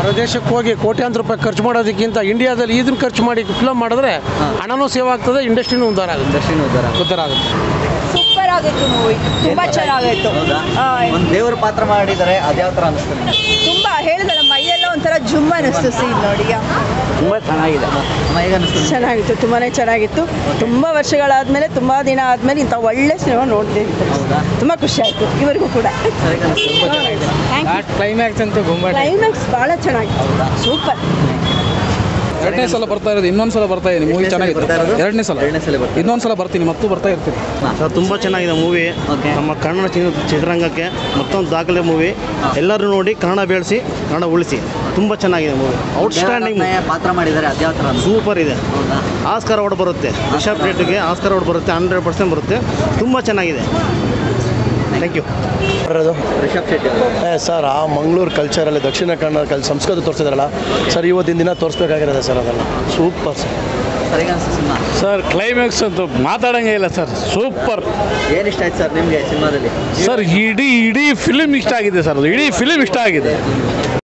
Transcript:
ಹೊರದೇಶಕ್ಕೆ ಹೋಗಿ ಕೋಟ್ಯಾಂತರ ರೂಪಾಯಿ ಖರ್ಚು ಮಾಡೋದಕ್ಕಿಂತ ಇಂಡಿಯಾದಲ್ಲಿ ಇದನ್ನ ಖರ್ಚು ಮಾಡಿ ಫಿಲಮ್ ಮಾಡಿದ್ರೆ ಹಣನೂ ಸೇವ್ ಆಗ್ತದೆ ಇಂಡಸ್ಟ್ರಿನೂ ಉದ್ಧಾರ ಆಗುತ್ತೆ ಇಂಡಸ್ಟ್ರಿನೂ ಉದ್ದಾರ ಉದ್ಧಾರ ಆಗುತ್ತೆ ಸೂಪರ್ ಆಗಿತ್ತು ಮೂವಿ ತುಂಬಾ ಚೆನ್ನಾಗಿತ್ತು ಹೌದಾ ಆ, ಒಂದು ದೇವರ ಪಾತ್ರ ಮಾಡಿದ್ದಾರೆ ಅದ್ಯಾವ ಥರ ಅನಿಸ್ತು ನಿಮ್ಗೆ ತುಂಬಾ ಹೇಳಿದಲ್ಲ ಮೈಯೆಲ್ಲ ಒಂಥರ ಜುಮ್ ಅನ್ನಿಸ್ತು ಸೀನ್ ನೋಡಿ ತುಂಬ ಚೆನ್ನಾಗಿದೆ ಅಮ್ಮ ಹೇಗೆ ಅನಿಸ್ತು ನಿಮ್ಗೆ? ಚೆನ್ನಾಗಿತ್ತು ತುಂಬಾನೇ ಚೆನ್ನಾಗಿತ್ತು ತುಂಬಾ ವರ್ಷಗಳಾದ್ಮೇಲೆ ತುಂಬಾ ದಿನ ಆದ್ಮೇಲೆ ಇಂಥ ಒಳ್ಳೆ ಸಿನಿಮಾ ನೋಡ್ತೀವಿ ಹೌದಾ ತುಂಬಾ ಖುಷಿ ಆಯ್ತು ಇವರಿಗೂ ಕೂಡ ಸರ್ ಹೇಗೆ ಅನಿಸ್ತು ಕ್ಲೈಮ್ಯಾಕ್ಸ್ ಅಂತೂ ಗೊಂಬಾಟ ಕ್ಲೈಮ್ಯಾಕ್ಸ್ ಬಹಳ ಚೆನ್ನಾಗಿತ್ತು ಸೂಪರ್ ಎರಡನೇ ಸಲ ಬರ್ತಾ ಇರೋದು ಇನ್ನೊಂದು ಸಲ ಬರ್ತಾ ಇದೆ ಮೂವಿ ಎಷ್ಟನೇ ಸಲ ಬರ್ತಾ ಚೆನ್ನಾಗಿದೆ ಇರೋದು? ಎರಡನೇ ಸಲ ಎರಡನೇ ಸಲ ಬರ್ತಾ ಇರೋದು. ಇನ್ನೊಂದು ಸಲ ಬರ್ತೀನಿ ಮತ್ತು ಬರ್ತಾ ಇರ್ತೀನಿ ಸರ್ ತುಂಬ ಚೆನ್ನಾಗಿದೆ ಮೂವಿ Okay. ನಮ್ಮ ಕನ್ನಡ ಚಿತ್ರ- ಚಿತ್ರರಂಗಕ್ಕೆ ಮತ್ತೊಂದು ದಾಖಲೆ ಮೂವಿ ಎಲ್ಲರೂ ನೋಡಿ ಕನ್ನಡ ಬೆಳೆಸಿ ಕನ್ನಡ ಉಳಿಸಿ ತುಂಬ ಚೆನ್ನಾಗಿದೆ ಮೂವಿ ಔಟ್ಸ್ಟ್ಯಾಂಡಿಂಗ್ ದೇವರತ್ನ ಪಾತ್ರ ಮಾಡಿದ್ದಾರೆ ಅದ್ಯಾವ ಥರ ಅನಿಸ್ತು ಸೂಪರ್ ಇದೆ ಹೌದಾ ಆಸ್ಕರ್ ಅವಾರ್ಡ್ ಬರುತ್ತೆ ರಿಷಬ್ ರೇಟ್ಗೆ ಆಸ್ಕರ್ ಅವಾರ್ಡ್ ಬರುತ್ತೆ ಹಂಡ್ರೆಡ್ ಪರ್ಸೆಂಟ್ ಬರುತ್ತೆ ತುಂಬ ಚೆನ್ನಾಗಿದೆ ಥ್ಯಾಂಕ್ ಯು ರಿಷಬ್ ಶೆಟ್ಟಿ ಅವರು ಏ ಸರ್ ಆ ಮಂಗಳೂರು ಕಲ್ಚರಲ್ಲಿ ದಕ್ಷಿಣ ಕನ್ನಡ ಕಲ್ ಸಂಸ್ಕೃತಿ ತೋರಿಸಿದ್ರಲ್ಲ ಸರ್ ಇವತ್ತಿನ ದಿನ ತೋರಿಸ್ಬೇಕಾಗಿರೋದೆ ಸರ್ ಅದನ್ನು ಸೂಪರ್ ಸರ್ ಸರ್ ಹೇಗೆ ಅನಿಸ್ತು ಸಿನಿಮಾ ಸರ್ ಕ್ಲೈಮ್ಯಾಕ್ಸ್ ಅಂತೂ ಮಾತಾಡಂಗೇ ಇಲ್ಲ ಸರ್ ಸೂಪರ್ ಏನು ಇಷ್ಟ ಆಯ್ತು ಸರ್ ನಿಮಗೆ ಸಿನಿಮಾದಲ್ಲಿ ಸರ್ ಇಡೀ ಇಡೀ ಫಿಲಿಮ್ ಇಷ್ಟ ಆಗಿದೆ ಸರ್ ಅದು ಇಡೀ ಫಿಲಿಮ್ ಇಷ್ಟ ಆಗಿದೆ